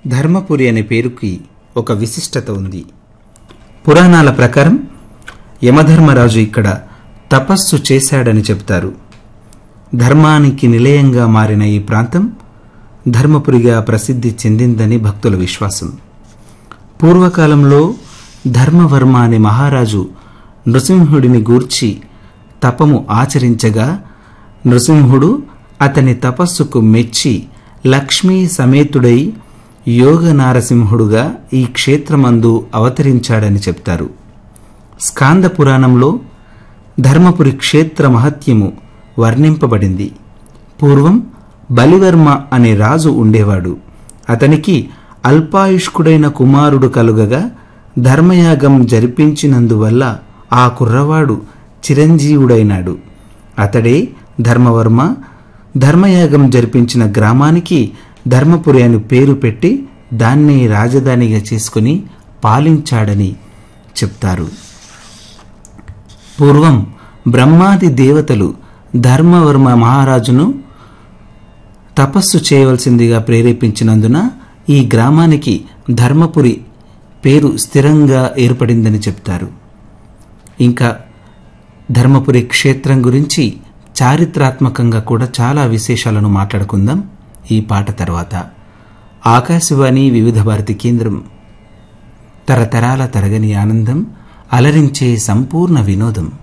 ధర్మపురి అనే పేరుకి ఒక విశిష్టత ఉంది పురాణాల ప్రకారం యమధర్మరాజు ఇక్కడ తపస్సు చేశాడని చెబుతారు ధర్మానికి నిలయంగా మారిన ఈ ప్రాంతం ధర్మపురిగా ప్రసిద్ధి చెందిందని భక్తుల విశ్వాసం పూర్వకాలంలో ధర్మవర్మ అనే మహారాజు నృసింహుడిని గూర్చి తపము ఆచరించగా నృసింహుడు అతని తపస్సుకు మెచ్చి లక్ష్మీ సమేతుడై యోగ నారసింహుడుగా ఈ క్షేత్రమందు అవతరించాడని చెప్తారు స్కాంద పురాణంలో ధర్మపురి క్షేత్ర మహత్యము వర్ణింపబడింది పూర్వం బలివర్మ అనే రాజు ఉండేవాడు అతనికి అల్పాయుష్కుడైన కుమారుడు కలుగగా ధర్మయాగం జరిపించినందువల్ల ఆ కుర్రవాడు చిరంజీవుడైనాడు అతడే ధర్మవర్మ ధర్మయాగం జరిపించిన గ్రామానికి ధర్మపురి అని పేరు పెట్టి దాన్ని రాజధానిగా చేసుకుని పాలించాడని చెప్తారు పూర్వం బ్రహ్మాది దేవతలు ధర్మవర్మ మహారాజును తపస్సు చేయవలసిందిగా ప్రేరేపించినందున ఈ గ్రామానికి ధర్మపురి పేరు స్థిరంగా ఏర్పడిందని చెప్తారు ఇంకా ధర్మపురి క్షేత్రం గురించి చారిత్రాత్మకంగా కూడా చాలా విశేషాలను మాట్లాడుకుందాం ఈ పాట తర్వాత ఆకాశవాణి వివిధ భారతి కేంద్రం తరతరాల తరగని ఆనందం అలరించే సంపూర్ణ వినోదం